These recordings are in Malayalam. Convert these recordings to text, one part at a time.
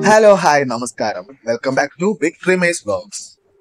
ഹലോ ഹായ് നമസ്കാരം welcome back to victory maze vlogs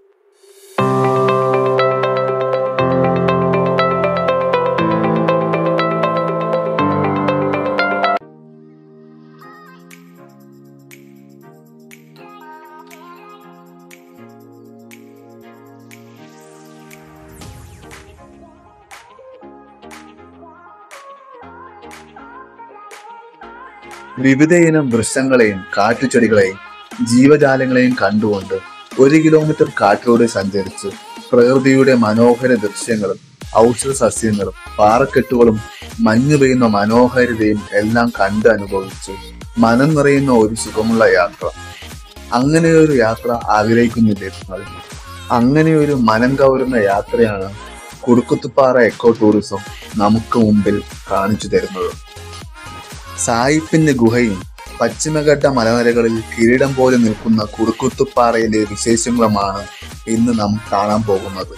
വിവിധയിനം വൃക്ഷങ്ങളെയും കാറ്റുചെടികളെയും ജീവജാലങ്ങളെയും കണ്ടുകൊണ്ട് ഒരു കിലോമീറ്റർ കാട്ടിലൂടെ സഞ്ചരിച്ച് പ്രകൃതിയുടെ മനോഹര ദൃശ്യങ്ങളും ഔഷധ സസ്യങ്ങളും പാറക്കെട്ടുകളും മഞ്ഞു പെയ്യുന്ന മനോഹാരിതയും എല്ലാം കണ്ട് അനുഭവിച്ച് മനം നിറയുന്ന ഒരു സുഖമുള്ള യാത്ര അങ്ങനെ ഒരു യാത്ര ആഗ്രഹിക്കുന്നില്ലേ നിങ്ങൾ അങ്ങനെ ഒരു മനം കവരുന്ന യാത്രയാണ് കുടുക്കുത്തുപ്പാറ എക്കോ ടൂറിസം നമുക്ക് മുമ്പിൽ കാണിച്ചു തരുന്നത് സായിപ്പിന്റെ ഗുഹയും പശ്ചിമഘട്ട മലനിരകളിൽ കിരീടം പോലെ നിൽക്കുന്ന കുറുക്കുത്തുപ്പാറയിലെ വിശേഷങ്ങളുമാണ് ഇന്ന് നാം കാണാൻ പോകുന്നത്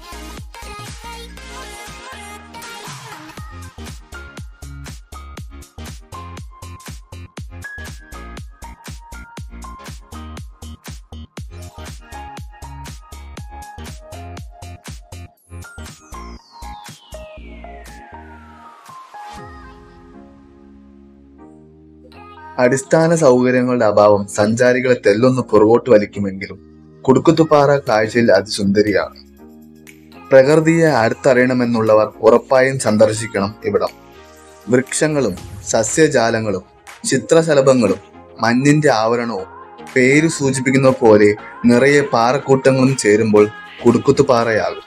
അടിസ്ഥാന സൗകര്യങ്ങളുടെ അഭാവം സഞ്ചാരികളെ തെല്ലൊന്ന് പുറകോട്ട് വലിക്കുമെങ്കിലും കുടുക്കുത്തുപാറ കാഴ്ചയിൽ അതിസുന്ദരിയാണ് പ്രകൃതിയെ അടുത്തറിയണമെന്നുള്ളവർ ഉറപ്പായും സന്ദർശിക്കണം ഇവിടം വൃക്ഷങ്ങളും സസ്യജാലങ്ങളും ചിത്രശലഭങ്ങളും മഞ്ഞിന്റെ ആവരണവും പേര് സൂചിപ്പിക്കുന്ന പോലെ നിറയെ പാറക്കൂട്ടങ്ങളും ചേരുമ്പോൾ കുടുക്കുത്തുപാറയാകും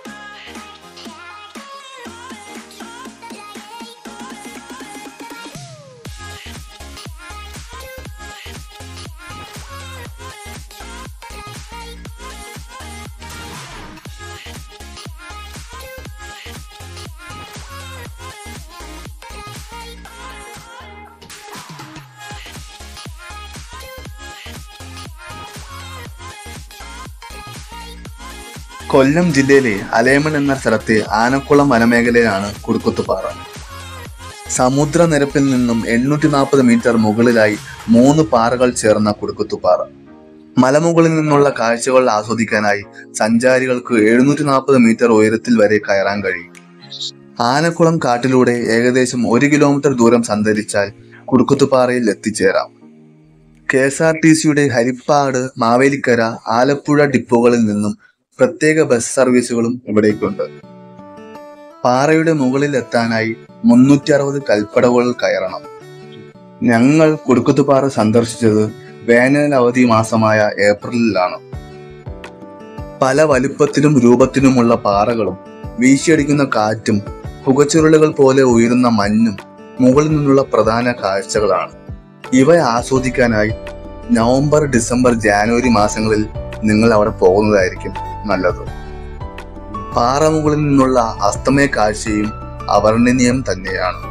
കൊല്ലം ജില്ലയിലെ അലേമൺ എന്ന സ്ഥലത്തെ ആനക്കുളം വനമേഖലയിലാണ് കുടുക്കുത്തുപാറ സമുദ്രനിരപ്പിൽ നിന്നും എണ്ണൂറ്റി നാൽപ്പത് മീറ്റർ മുകളിലായി മൂന്ന് പാറകൾ ചേർന്ന കുടുക്കുത്തുപാറ മലമുകളിൽ നിന്നുള്ള കാഴ്ചകൾ ആസ്വദിക്കാനായി സഞ്ചാരികൾക്ക് എഴുന്നൂറ്റി നാൽപ്പത് മീറ്റർ ഉയരത്തിൽ വരെ കയറാൻ കഴിയും ആനക്കുളം കാട്ടിലൂടെ ഏകദേശം ഒരു കിലോമീറ്റർ ദൂരം സഞ്ചരിച്ചാൽ കുടുക്കുത്തുപാറയിൽ എത്തിച്ചേരാം കെ എസ് ആർ ടി സിയുടെ ഹരിപ്പാട് മാവേലിക്കര ആലപ്പുഴ ഡിപ്പോകളിൽ നിന്നും പ്രത്യേക ബസ് സർവീസുകളും ഇവിടേക്കുണ്ട് പാറയുടെ മുകളിൽ എത്താനായി മുന്നൂറ്റി അറുപത് കൽപ്പടവുകൾ കയറണം ഞങ്ങൾ കുടുക്കുത്തുപാറ സന്ദർശിച്ചത് വേനൽ അവധി മാസമായ ഏപ്രിലിലാണ് പല വലുപ്പത്തിലും രൂപത്തിലുമുള്ള പാറകളും വീശിയടിക്കുന്ന കാറ്റും പുകച്ചുരുളുകൾ പോലെ ഉയരുന്ന മഞ്ഞും മുകളിൽ നിന്നുള്ള പ്രധാന കാഴ്ചകളാണ് ഇവ ആസ്വദിക്കാനായി നവംബർ ഡിസംബർ ജാനുവരി മാസങ്ങളിൽ നിങ്ങൾ അവിടെ പോകുന്നതായിരിക്കും നല്ലത് പാറമുകളിൽ നിന്നുള്ള അസ്തമയ കാഴ്ചയും അവർണ്ണനീയം തന്നെയാണ്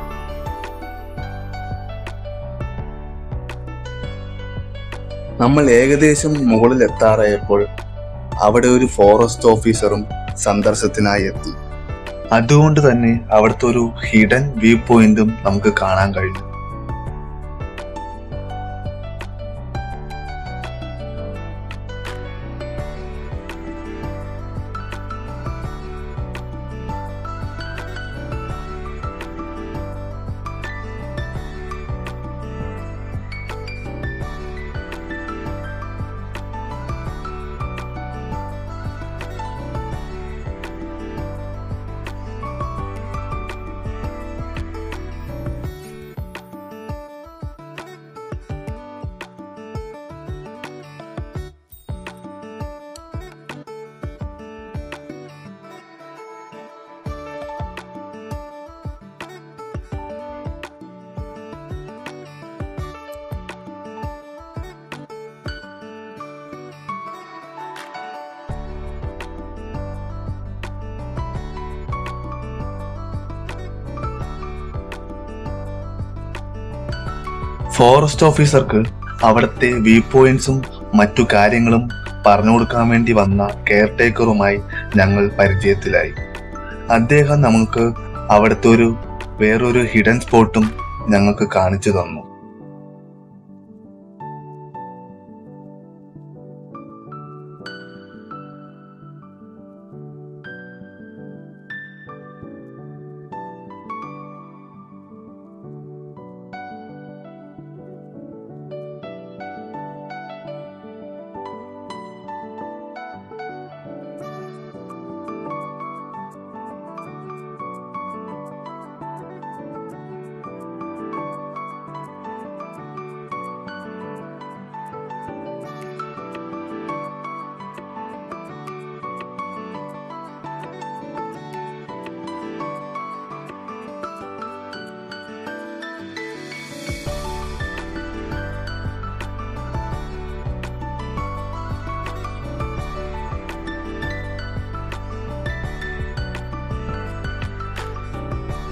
നമ്മൾ ഏകദേശം മുകളിൽ എത്താറായപ്പോൾ അവിടെ ഒരു ഫോറസ്റ്റ് ഓഫീസറും സന്ദർശനത്തിനായി എത്തി അതുകൊണ്ട് തന്നെ അവിടുത്തെ ഒരു ഹിഡൻ വ്യൂ പോയിന്റും നമുക്ക് കാണാൻ കഴിഞ്ഞു ഫോറസ്റ്റ് ഓഫീസർക്ക് അവിടുത്തെ വ്യൂ പോയിന്റ്സും മറ്റു കാര്യങ്ങളും പറഞ്ഞു കൊടുക്കാൻ വേണ്ടി വന്ന കെയർ ടേക്കറുമായി ഞങ്ങൾ പരിചയത്തിലായി അദ്ദേഹം നമുക്ക് അവിടുത്തെ ഒരു വേറൊരു ഹിഡൻ സ്പോട്ടും ഞങ്ങൾക്ക് കാണിച്ചു തന്നു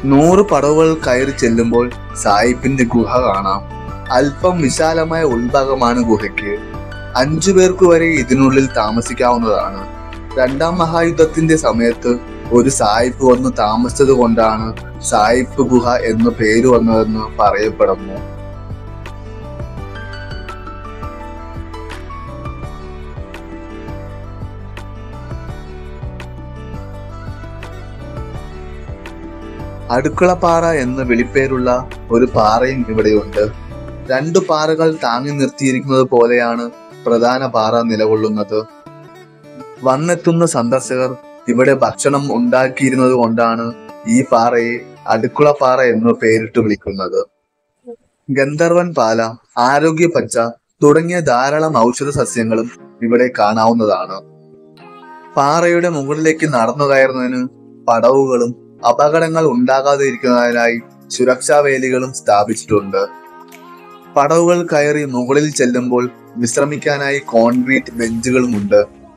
നൂറ് പടവുകൾ കയറി ചെല്ലുമ്പോൾ സായിപ്പിന്റെ ഗുഹ കാണാം അല്പം വിശാലമായ ഉൾഭാഗമാണ് ഗുഹയ്ക്ക് അഞ്ചു പേർക്ക് വരെ ഇതിനുള്ളിൽ താമസിക്കാവുന്നതാണ് രണ്ടാം മഹായുദ്ധത്തിന്റെ സമയത്ത് ഒരു സായിപ്പ് വന്ന് താമസിച്ചത് കൊണ്ടാണ് സായിപ്പ് ഗുഹ എന്ന് പേര് വന്നതെന്ന് പറയപ്പെടുന്നു അടുക്കളപ്പാറ എന്ന് വിളിപ്പേരുള്ള ഒരു പാറയും ഇവിടെയുണ്ട് രണ്ടു പാറകൾ താങ്ങി നിർത്തിയിരിക്കുന്നത് പോലെയാണ് പ്രധാന പാറ നിലകൊള്ളുന്നത് വന്നെത്തുന്ന സന്ദർശകർ ഇവിടെ ഭക്ഷണം ഉണ്ടാക്കിയിരുന്നത് കൊണ്ടാണ് ഈ പാറയെ അടുക്കളപ്പാറ എന്ന് പേരിട്ട് വിളിക്കുന്നത് ഗന്ധർവൻ പാല ആരോഗ്യ പച്ച തുടങ്ങിയ ധാരാളം ഔഷധ സസ്യങ്ങളും ഇവിടെ കാണാവുന്നതാണ് പാറയുടെ മുകളിലേക്ക് നടന്നു കയറുന്നതിന് പടവുകളും അപകടങ്ങൾ ഉണ്ടാകാതെ ഇരിക്കുന്നതിനായി സുരക്ഷാ വേലികളും സ്ഥാപിച്ചിട്ടുണ്ട് പടവുകൾ കയറി മുകളിൽ ചെല്ലുമ്പോൾ വിശ്രമിക്കാനായി കോൺക്രീറ്റ് ബെഞ്ചുകളുമുണ്ട്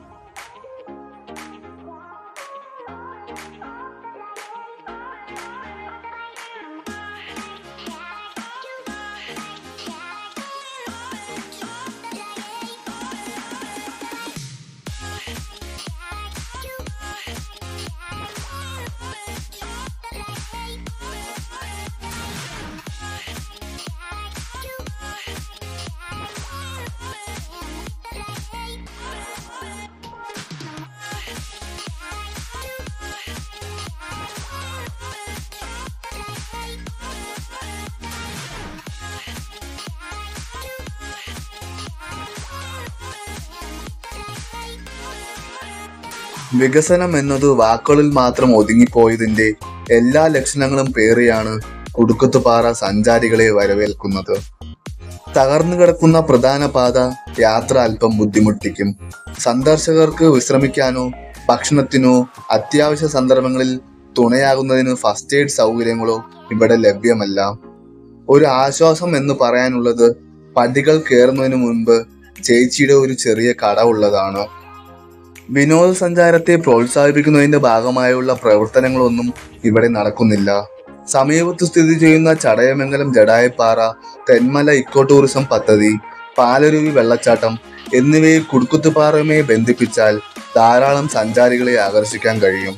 വികസനം എന്നത് വാക്കുകളിൽ മാത്രം ഒതുങ്ങിപ്പോയതിന്റെ എല്ലാ ലക്ഷണങ്ങളും പേറിയാണ് കുടുക്കത്തുപാറ സഞ്ചാരികളെ വരവേൽക്കുന്നത് തകർന്നു കിടക്കുന്ന പ്രധാന പാത യാത്ര അല്പം ബുദ്ധിമുട്ടിക്കും സന്ദർശകർക്ക് വിശ്രമിക്കാനോ ഭക്ഷണത്തിനോ അത്യാവശ്യ സന്ദർഭങ്ങളിൽ തുണയാകുന്നതിന് ഫസ്റ്റ് എയ്ഡ് സൗകര്യങ്ങളോ ഇവിടെ ലഭ്യമല്ല ഒരു ആശ്വാസം എന്ന് പറയാനുള്ളത് പടികൾ കയറുന്നതിന് മുൻപ് ചേച്ചിയുടെ ഒരു ചെറിയ കട ഉള്ളതാണ് വിനോദസഞ്ചാരത്തെ പ്രോത്സാഹിപ്പിക്കുന്നതിന്റെ ഭാഗമായുള്ള പ്രവർത്തനങ്ങളൊന്നും ഇവിടെ നടക്കുന്നില്ല സമീപത്ത് സ്ഥിതി ചെയ്യുന്ന ചടയമംഗലം ജഡായപ്പാറ തെന്മല ഇക്കോ ടൂറിസം പദ്ധതി പാലരുവി വെള്ളച്ചാട്ടം എന്നിവയെ കുടുക്കുത്തുപാറയുമായി ബന്ധിപ്പിച്ചാൽ ധാരാളം സഞ്ചാരികളെ ആകർഷിക്കാൻ കഴിയും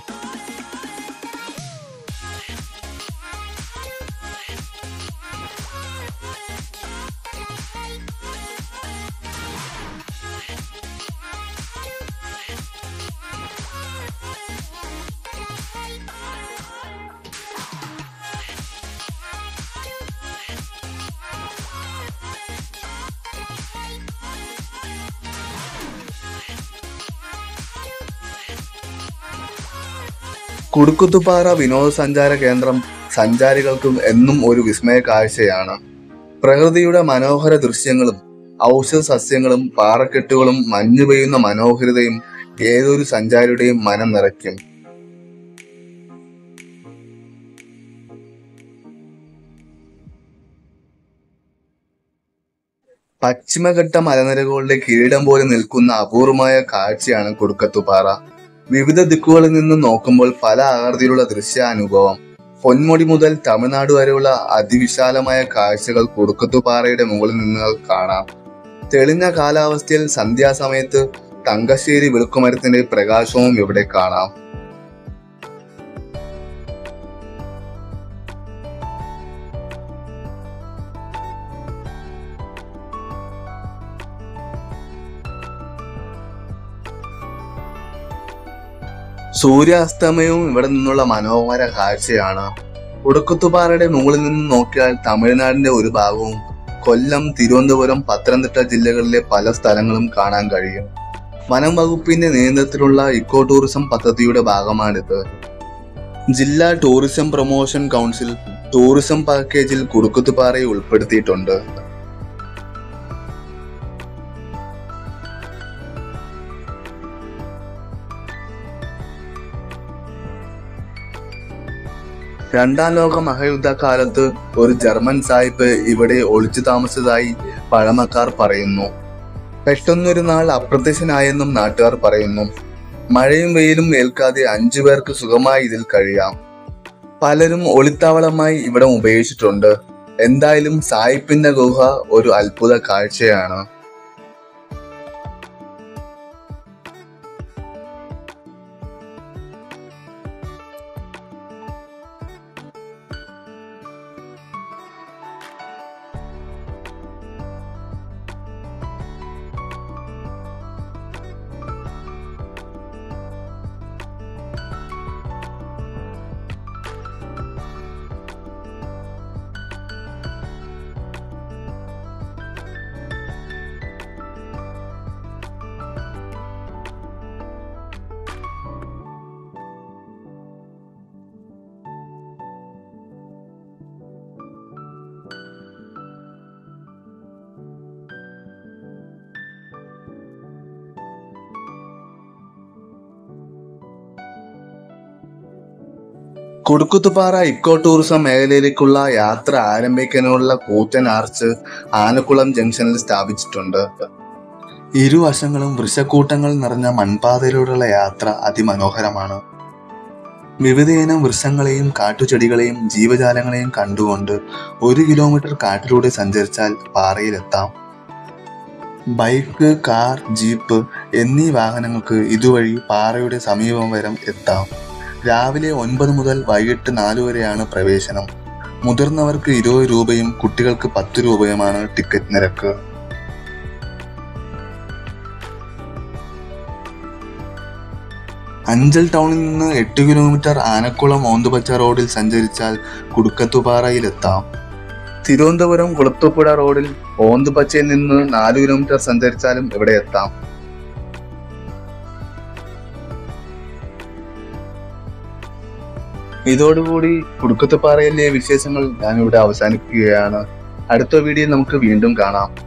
കുടുക്കുത്തുപാറ വിനോദസഞ്ചാര കേന്ദ്രം സഞ്ചാരികൾക്കും എന്നും ഒരു വിസ്മയ കാഴ്ചയാണ് പ്രകൃതിയുടെ മനോഹര ദൃശ്യങ്ങളും ഔഷധ സസ്യങ്ങളും പാറക്കെട്ടുകളും മഞ്ഞു പെയ്യുന്ന മനോഹരിതയും ഏതൊരു സഞ്ചാരിയുടെയും മനം നിറയ്ക്കും പശ്ചിമഘട്ട മലനിരകളുടെ കിരീടം പോലെ നിൽക്കുന്ന അപൂർവമായ കാഴ്ചയാണ് കുടുക്കത്തുപാറ വിവിധ ദിക്കുകളിൽ നിന്ന് നോക്കുമ്പോൾ പല ആകൃതിയിലുള്ള ദൃശ്യാനുഭവം പൊന്മുടി മുതൽ തമിഴ്നാട് വരെയുള്ള അതിവിശാലമായ കാഴ്ചകൾ കുടുക്കത്തുപാറയുടെ മുകളിൽ നിന്ന് കാണാം തെളിഞ്ഞ കാലാവസ്ഥയിൽ സന്ധ്യാസമയത്ത് തങ്കശ്ശേരി വിളുക്കുമരത്തിന്റെ പ്രകാശവും ഇവിടെ കാണാം സൂര്യാസ്തമയവും ഇവിടെ നിന്നുള്ള മനോഹര കാഴ്ചയാണ് ഉടുക്കുത്തുപാറയുടെ മുകളിൽ നിന്ന് നോക്കിയാൽ തമിഴ്നാടിന്റെ ഒരു ഭാഗവും കൊല്ലം തിരുവനന്തപുരം പത്തനംതിട്ട ജില്ലകളിലെ പല സ്ഥലങ്ങളും കാണാൻ കഴിയും വനം വകുപ്പിന്റെ നേതൃത്വത്തിലുള്ള ഇക്കോ ടൂറിസം പദ്ധതിയുടെ ഭാഗമാണിത് ജില്ലാ ടൂറിസം പ്രൊമോഷൻ കൗൺസിൽ ടൂറിസം പാക്കേജിൽ കുടുക്കുത്തുപാറയെ ഉൾപ്പെടുത്തിയിട്ടുണ്ട് രണ്ടാം ലോക മഹായുദ്ധകാലത്ത് ഒരു ജർമ്മൻ സായിപ്പ് ഇവിടെ ഒളിച്ചു താമസിച്ചതായി പഴമക്കാർ പറയുന്നു പെട്ടെന്നൊരു നാൾ അപ്രത്യക്ഷനായെന്നും നാട്ടുകാർ പറയുന്നു മഴയും വെയിലും ഏൽക്കാതെ അഞ്ചു പേർക്ക് സുഖമായി ഇതിൽ കഴിയാം പലരും ഒളിത്താവളമായി ഇവിടം ഉപയോഗിച്ചിട്ടുണ്ട് എന്തായാലും സായിപ്പിന്റെ ഗുഹ ഒരു അത്ഭുത കാഴ്ചയാണ് കുടുക്കുത്തുപാറ ഇക്കോ ടൂറിസം മേഖലയിലേക്കുള്ള യാത്ര ആരംഭിക്കാനുള്ള കൂറ്റൻ ആർച്ച് ആനക്കുളം ജംഗ്ഷനിൽ സ്ഥാപിച്ചിട്ടുണ്ട് ഇരുവശങ്ങളും വൃക്ഷക്കൂട്ടങ്ങൾ നിറഞ്ഞ മൺപാതയിലൂടെയുള്ള യാത്ര അതിമനോഹരമാണ് വിവിധയിനം വൃക്ഷങ്ങളെയും കാട്ടുചെടികളെയും ജീവജാലങ്ങളെയും കണ്ടുകൊണ്ട് ഒരു കിലോമീറ്റർ കാട്ടിലൂടെ സഞ്ചരിച്ചാൽ പാറയിലെത്താം ബൈക്ക് കാർ ജീപ്പ് എന്നീ വാഹനങ്ങൾക്ക് ഇതുവഴി പാറയുടെ സമീപം വരെ എത്താം രാവിലെ ഒൻപത് മുതൽ വൈകിട്ട് നാലു വരെയാണ് പ്രവേശനം മുതിർന്നവർക്ക് ഇരുപത് രൂപയും കുട്ടികൾക്ക് പത്ത് രൂപയുമാണ് ടിക്കറ്റ് നിരക്ക് അഞ്ചൽ ടൗണിൽ നിന്ന് എട്ട് കിലോമീറ്റർ ആനക്കുളം ഓന്തുപച്ച റോഡിൽ സഞ്ചരിച്ചാൽ കുടുക്കത്തുപാറയിലെത്താം തിരുവനന്തപുരം കുളത്തുപുഴ റോഡിൽ ഓന്തുപച്ചയിൽ നിന്ന് നാല് കിലോമീറ്റർ സഞ്ചരിച്ചാലും ഇവിടെ എത്താം ഇതോടുകൂടി കുടുക്കത്തുപാറയിലെ വിശേഷങ്ങൾ ഞാനിവിടെ അവസാനിക്കുകയാണ് അടുത്ത വീഡിയോയിൽ നമുക്ക് വീണ്ടും കാണാം